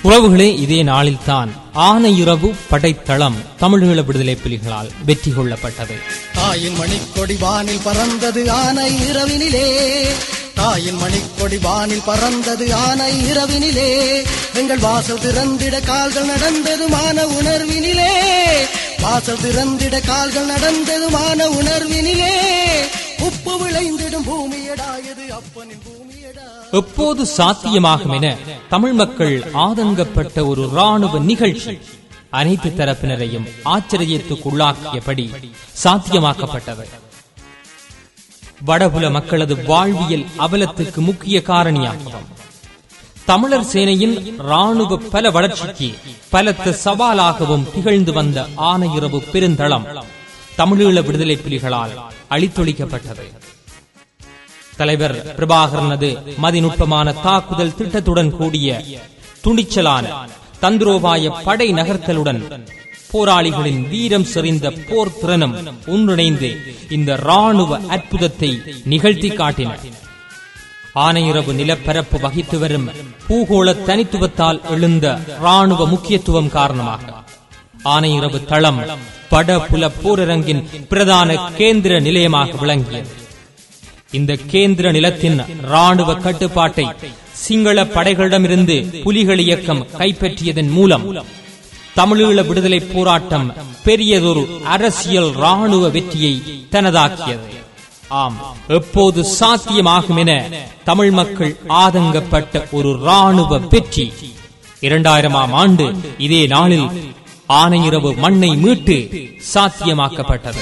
உறவுகளே இதே நாளில்தான் ஆனையிரவு படைத்தளம் தமிழீழ விடுதலை புலிகளால் வெற்றி கொள்ளப்பட்டது தாயின் மணிக்கொடி வானில் பறந்தது ஆனை இரவினிலே தாயின் மணிக்கொடி வானில் பறந்தது ஆனை இரவினிலே எங்கள் வாசல் திறந்திட கால்கள் நடந்தது மான உணர்வினிலே வாசல் திறந்திட கால்கள் நடந்தது மான உணர்வினிலே உப்பு விளைந்திடும் பூமியடா இது அப்பனின் பூமியடா எப்போது சாத்தியமாகும் என தமிழ் மக்கள் ஆதங்கப்பட்ட ஒரு ராணுவ நிகழ்ச்சி அனைத்து தரப்பினரையும் ஆச்சரியத்துக்குள்ளாக்கியபடி சாத்தியமாக்கப்பட்டது வடபுல மக்களது வாழ்வியல் அவலத்துக்கு முக்கிய காரணியாகவும் தமிழர் சேனையின் ராணுவ பல வளர்ச்சிக்கு பலத்த சவாலாகவும் திகழ்ந்து வந்த ஆனையிரவு பெருந்தளம் தமிழீழ விடுதலை புலிகளால் அழித்தொழிக்கப்பட்டது தலைவர் பிரபாகரனது மதிநுட்பமான தாக்குதல் திட்டத்துடன் கூடிய துணிச்சலான தந்திரோபாய படை நகர்த்தலுடன் போராளிகளின் வீரம் செறிந்த போர் திறனும் ஒன்றிணைந்து இந்த ராணுவ அற்புதத்தை நிகழ்த்தி காட்டின ஆனையிரவு நிலப்பரப்பு வகித்து வரும் பூகோள தனித்துவத்தால் எழுந்த ராணுவ முக்கியத்துவம் காரணமாக ஆனையிரவு தளம் பட புல போரரங்கின் பிரதான கேந்திர நிலையமாக விளங்கியது இந்த கேந்திர நிலத்தின் ராணுவ கட்டுப்பாட்டை சிங்கள படைகளிடமிருந்து புலிகள் இயக்கம் கைப்பற்றியதன் மூலம் தமிழீழ விடுதலை போராட்டம் பெரியதொரு அரசியல் ராணுவ வெற்றியை தனதாக்கியது ஆம் எப்போது சாத்தியமாகும் என தமிழ் மக்கள் ஆதங்கப்பட்ட ஒரு ராணுவ வெற்றி இரண்டாயிரமாம் ஆண்டு இதே நாளில் ஆனையிரவு மண்ணை மீட்டு சாத்தியமாக்கப்பட்டது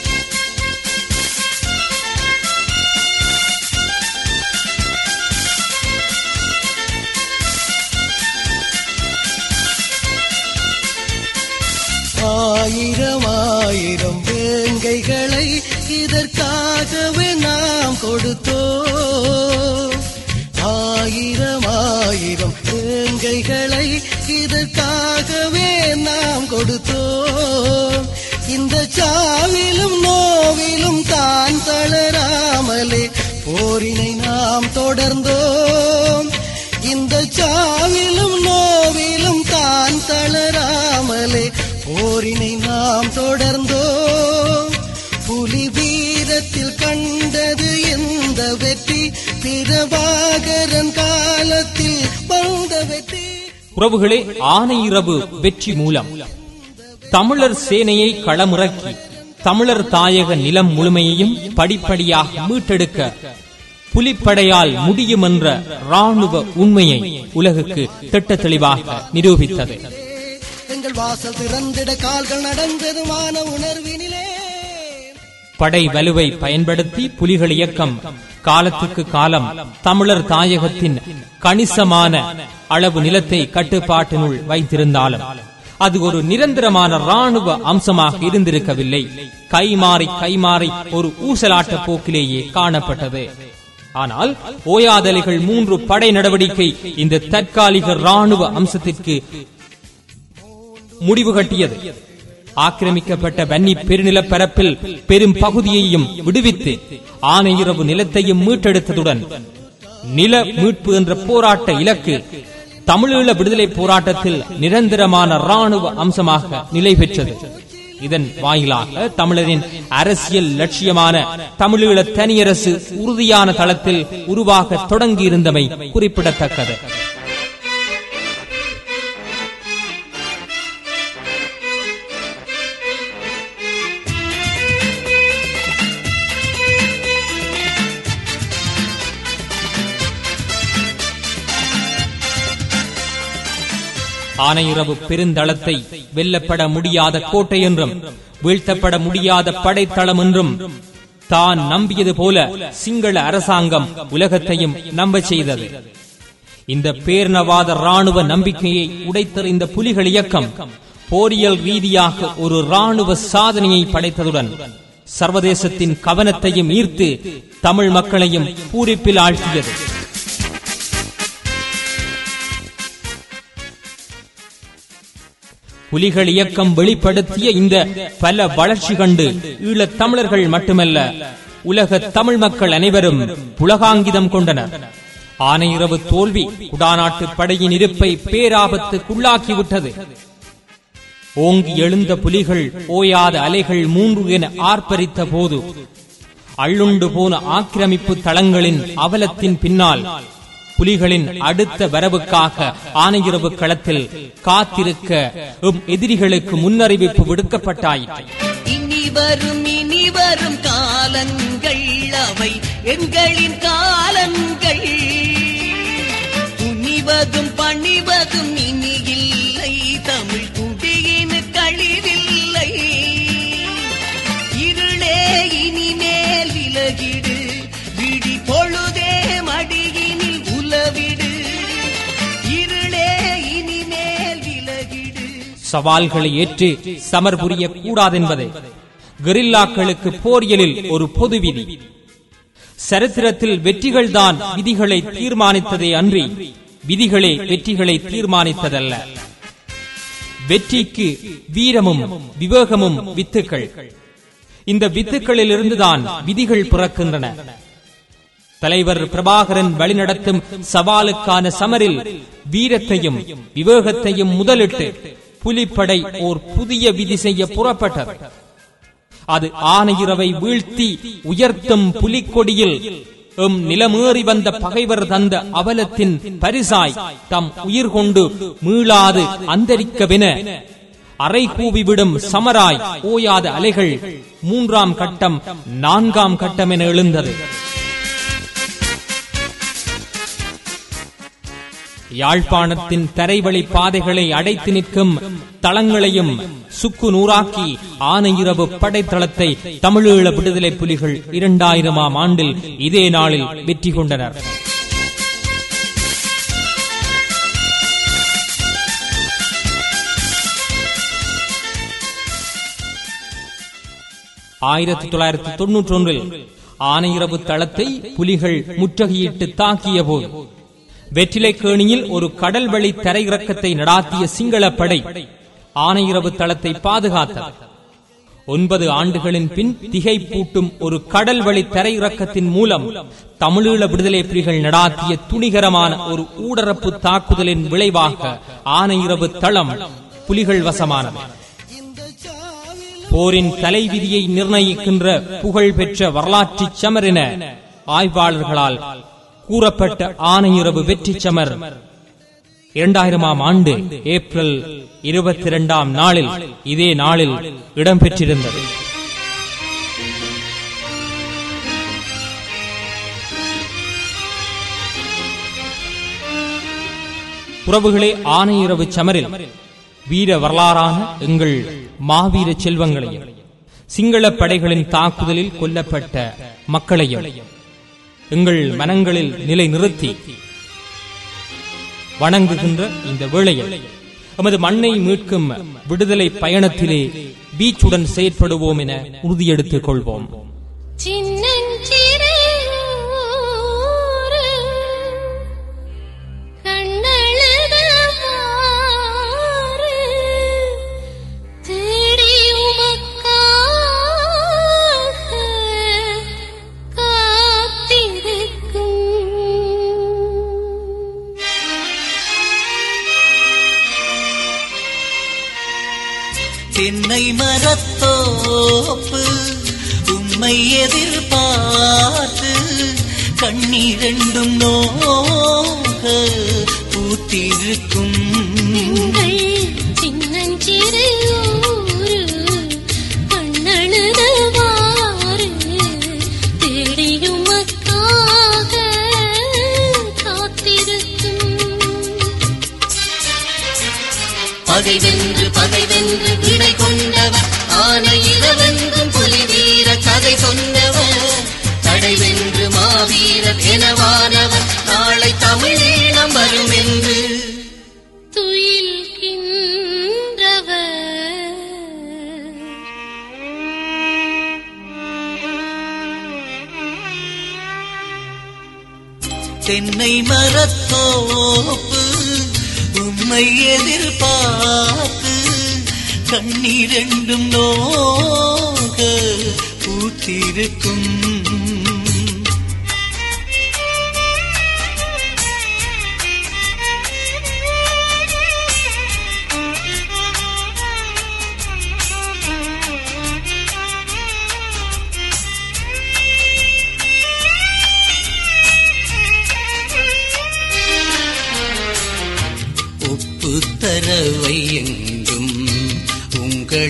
ஆயிரம் ஆயிரம் வேங்கைகளை இதற்காகவே நாம் கொடுத்தோம் ஆயிரம் ஆயிரம் வேங்கைகளை இதற்காகவே நாம் கொடுத்தோம் இந்த சாவிலும் நோவிலும் தான் தளராமலே போரினை நாம் தொடர்ந்தோம் இந்த சாவிலும் நோவிலும் தான் தளராமலே போரினை நாம் தொடர்ந்தோம் புலி வீரத்தில் கண்டது இந்த வெற்றி பிரபாகரன் காலத்தில் வந்த வெற்றி உறவுகளே ஆனையிரவு வெற்றி மூலம் தமிழர் சேனையை களமிறக்கி தமிழர் தாயக நிலம் முழுமையையும் படிப்படியாக மீட்டெடுக்க புலிப்படையால் முடியும் என்ற ராணுவ உண்மையை உலகுக்கு திட்ட தெளிவாக நிரூபித்தது எங்கள் வாசல் திறந்திட கால்கள் நடந்ததுமான உணர்வினிலே படை வலுவை பயன்படுத்தி புலிகள் இயக்கம் காலத்துக்கு காலம் தமிழர் தாயகத்தின் கணிசமான அளவு நிலத்தை கட்டுப்பாட்டினுள் வைத்திருந்தாலும் அது ஒரு நிரந்தரமான ராணுவ அம்சமாக இருந்திருக்கவில்லை கைமாறி கைமாறி ஒரு ஊசலாட்ட போக்கிலேயே காணப்பட்டது ஆனால் ஓயாதலைகள் மூன்று படை நடவடிக்கை இந்த தற்காலிக ராணுவ அம்சத்திற்கு முடிவு கட்டியது ஆக்கிரமிக்கப்பட்ட வன்னி பெருநிலப்பரப்பில் பெரும் பகுதியையும் விடுவித்து ஆனையிரவு நிலத்தையும் மீட்டெடுத்ததுடன் நில மீட்பு என்ற போராட்ட இலக்கு தமிழீழ விடுதலை போராட்டத்தில் நிரந்தரமான ராணுவ அம்சமாக நிலை பெற்றது இதன் வாயிலாக தமிழரின் அரசியல் லட்சியமான தமிழீழ தனியரசு உறுதியான தளத்தில் உருவாக தொடங்கியிருந்தமை குறிப்பிடத்தக்கது ஆனையிரவு பெருந்தளத்தை வெல்லப்பட முடியாத கோட்டை என்றும் வீழ்த்தப்பட முடியாத படைத்தளம் என்றும் தான் நம்பியது போல சிங்கள அரசாங்கம் உலகத்தையும் நம்ப செய்தது இந்த பேர்ணவாத ராணுவ நம்பிக்கையை உடைத்தெறிந்த புலிகள் இயக்கம் போரியல் ரீதியாக ஒரு ராணுவ சாதனையை படைத்ததுடன் சர்வதேசத்தின் கவனத்தையும் ஈர்த்து தமிழ் மக்களையும் பூரிப்பில் ஆழ்த்தியது புலிகள் இயக்கம் வெளிப்படுத்திய இந்த பல வளர்ச்சி கண்டு ஈழத் தமிழர்கள் மட்டுமல்ல உலக தமிழ் மக்கள் அனைவரும் புலகாங்கிதம் கொண்டனர் ஆனையிரவு தோல்வி குடாநாட்டு படையின் இருப்பை பேராபத்துக்குள்ளாக்கிவிட்டது ஓங்கி எழுந்த புலிகள் ஓயாத அலைகள் மூன்று என ஆர்ப்பரித்த போது அள்ளுண்டு போன ஆக்கிரமிப்பு தளங்களின் அவலத்தின் பின்னால் புலிகளின் அடுத்த வரவுக்காக ஆனையிரவு களத்தில் காத்திருக்க எம் எதிரிகளுக்கு முன்னறிவிப்பு விடுக்கப்பட்டாயிற்று இனி வரும் இனி வரும் காலங்கள் அவை எங்களின் காலங்கள் துணிவதும் பணிவதும் இனி இல்லை தமிழ் குடியின் கழிவில்லை இருளே இனிமேல் விலகிடு விடி பொழுதே மடியினில் உலவிடு இருளே இனிமேல் விலகிடு சவால்களை ஏற்று சமர் புரிய கூடாதென்பதே கெரில்லாக்களுக்கு போரியலில் ஒரு பொது விதி சரித்திரத்தில் வெற்றிகள்தான் விதிகளை தீர்மானித்ததே அன்றி விதிகளே வெற்றிகளை தீர்மானித்ததல்ல வெற்றிக்கு வீரமும் விவேகமும் வித்துக்கள் இந்த வித்துக்களிலிருந்துதான் விதிகள் பிறக்கின்றன தலைவர் பிரபாகரன் வழிநடத்தும் சவாலுக்கான சமரில் வீரத்தையும் விவேகத்தையும் முதலிட்டு புலிப்படை ஓர் புதிய விதி செய்ய புறப்பட்டது அது ஆனையிரவை வீழ்த்தி உயர்த்தும் புலிக்கொடியில் எம் நிலமேறி வந்த பகைவர் தந்த அவலத்தின் பரிசாய் தம் உயிர் கொண்டு மீளாது அந்தரிக்கவென அறை கூவிவிடும் சமராய் ஓயாத அலைகள் மூன்றாம் கட்டம் நான்காம் கட்டம் என எழுந்தது யாழ்ப்பாணத்தின் தரைவழி பாதைகளை அடைத்து நிற்கும் தளங்களையும் சுக்கு நூறாக்கி ஆனையிரவு படைத்தளத்தை தமிழீழ விடுதலை புலிகள் இரண்டாயிரமாம் ஆண்டில் இதே நாளில் வெற்றி கொண்டனர் ஆயிரத்தி தொள்ளாயிரத்தி தொன்னூற்றி ஒன்றில் ஆனையிரவு தளத்தை புலிகள் முற்றுகையிட்டு தாக்கிய போது வெற்றிலைக்கேணியில் ஒரு கடல் வழி தரையிறக்கத்தை நடாத்திய சிங்கள படை ஆனையிரவு தளத்தை பாதுகாத்தது ஒன்பது ஆண்டுகளின் பின் திகை பூட்டும் ஒரு கடல் வழி தரையிறக்கத்தின் மூலம் தமிழீழ விடுதலை புலிகள் நடாத்திய துணிகரமான ஒரு ஊடரப்பு தாக்குதலின் விளைவாக ஆனையிரவு தளம் புலிகள் வசமானது போரின் தலைவிதியை நிர்ணயிக்கின்ற புகழ்பெற்ற வரலாற்று சமர் என ஆய்வாளர்களால் கூறப்பட்ட ஆனையிரவு வெற்றி சமர் இரண்டாயிரமாம் ஆண்டு ஏப்ரல் இருபத்தி இரண்டாம் நாளில் இதே நாளில் இடம்பெற்றிருந்தது உறவுகளே ஆனையிரவு சமரில் வீர வரலாறான எங்கள் மாவீர செல்வங்களையும் சிங்கள படைகளின் தாக்குதலில் கொல்லப்பட்ட மக்களையும் எங்கள் மனங்களில் நிலை நிறுத்தி வணங்குகின்ற இந்த வேளையில் எமது மண்ணை மீட்கும் விடுதலை பயணத்திலே பீச்சுடன் செயற்படுவோம் என உறுதியெடுத்துக் கொள்வோம் சின்னஞ்சிறு ஊரு கண்ணழுத மாறு தேடி உமக்காக காத்திருக்கும் தென்னை மரத்தோப்பு உம்மை எதிர்பார்த்து கண்ணீரெண்டும் நோக பூத்திருக்கும் எங்கள் சின்னஞ்சிறு ஊரு கண்ணழுதவாறு தேடியுமக்காக காத்திருக்கும் பகை வென்று பகை வென்று இடை கொண்டவர் ஆன இரவென்றும் புலி வீர கதை சொன்னவர் தடை வென்று மாவீரர் எனவானவர் நாளை தமிழீழம் வரும் என்று துயில்கின்றவர் தென்னை மரத்தோப்பு உம்மை எதிர்பார்த்து கண்ணீரெண்டும் நோக பூத்திருக்கும்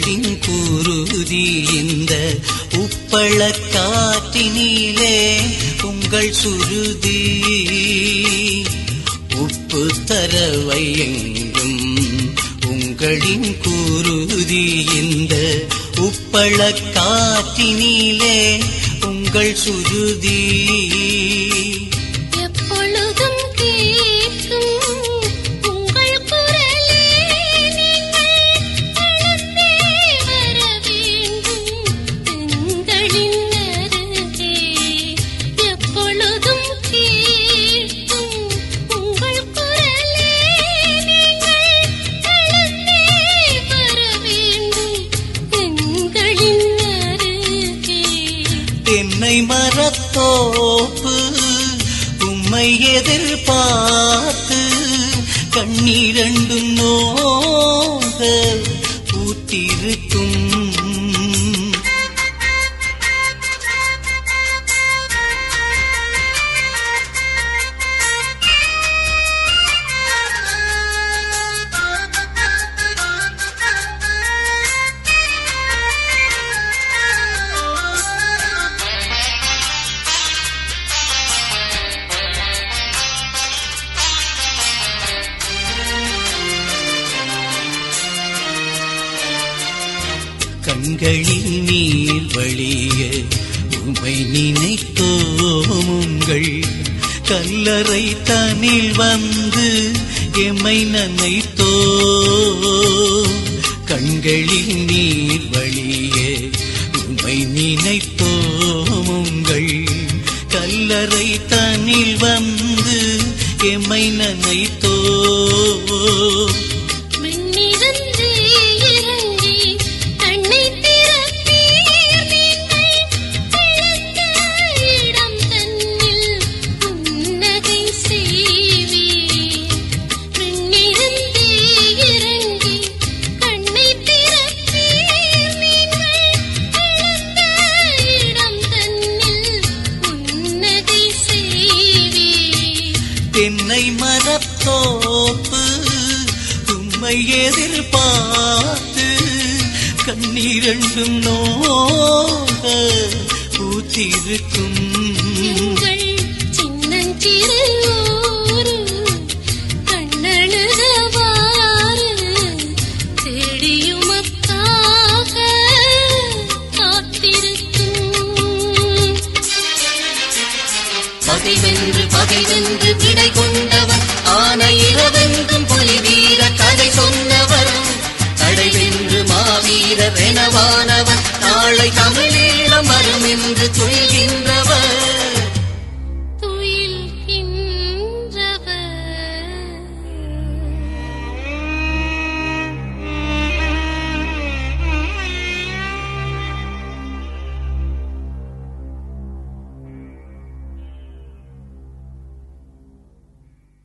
உங்களின் குருதி இந்த உப்பள காற்றினிலே உங்கள் சுருதி உப்பு தரவை எங்கும் உங்களின் குருதி இந்த உப்பள காற்றினிலே உங்கள் சுருதி எப்பொழுதும் கேட்கும் உங்கள் குரலே நீங்கள் எழுந்தே வர வேண்டும் எங்களின் அருகே எப்பொழுதும் கேட்கும் உங்கள் குரலே நீங்கள் எழுந்தே வர வேண்டும் எங்களின் அருகே தென்னை மரத்தோப்பு உம்மை எதிர்பார்த்து கண்ணீரண்டும் நோக பூத்திருக்கும் கண்களில் நீர் வழிய உமை நினைத்தோம் உங்கள் கல்லறை தனில் வந்து எம்மை நனைத்தோ கண்களில் நீர் வழிய உமை நினைத்தோம் உங்கள் கல்லறை தனில் வந்து எம்மை நனைத்தோ விண்ணிருந்து இறங்கி கண்ணை திறப்பீர் நீங்கள் இழந்த இடம் தன்னில் புன்னகை செய்வீர் விண்ணிருந்து இறங்கி கண்ணை திறப்பீர் நீங்கள் இழந்த இடம் தன்னில் புன்னகை செய்வீர் தென்னை மரத்தோப்பு உம்மை எதிர்பார்த்து கண்ணீரண்டும் நோக பூத்திருக்கும் எங்கள் சின்னஞ்சிறு ஊரு கண்ணழுதவாறு தேடியுமக்காக காத்திருக்கும் பகை வென்று பகை வென்று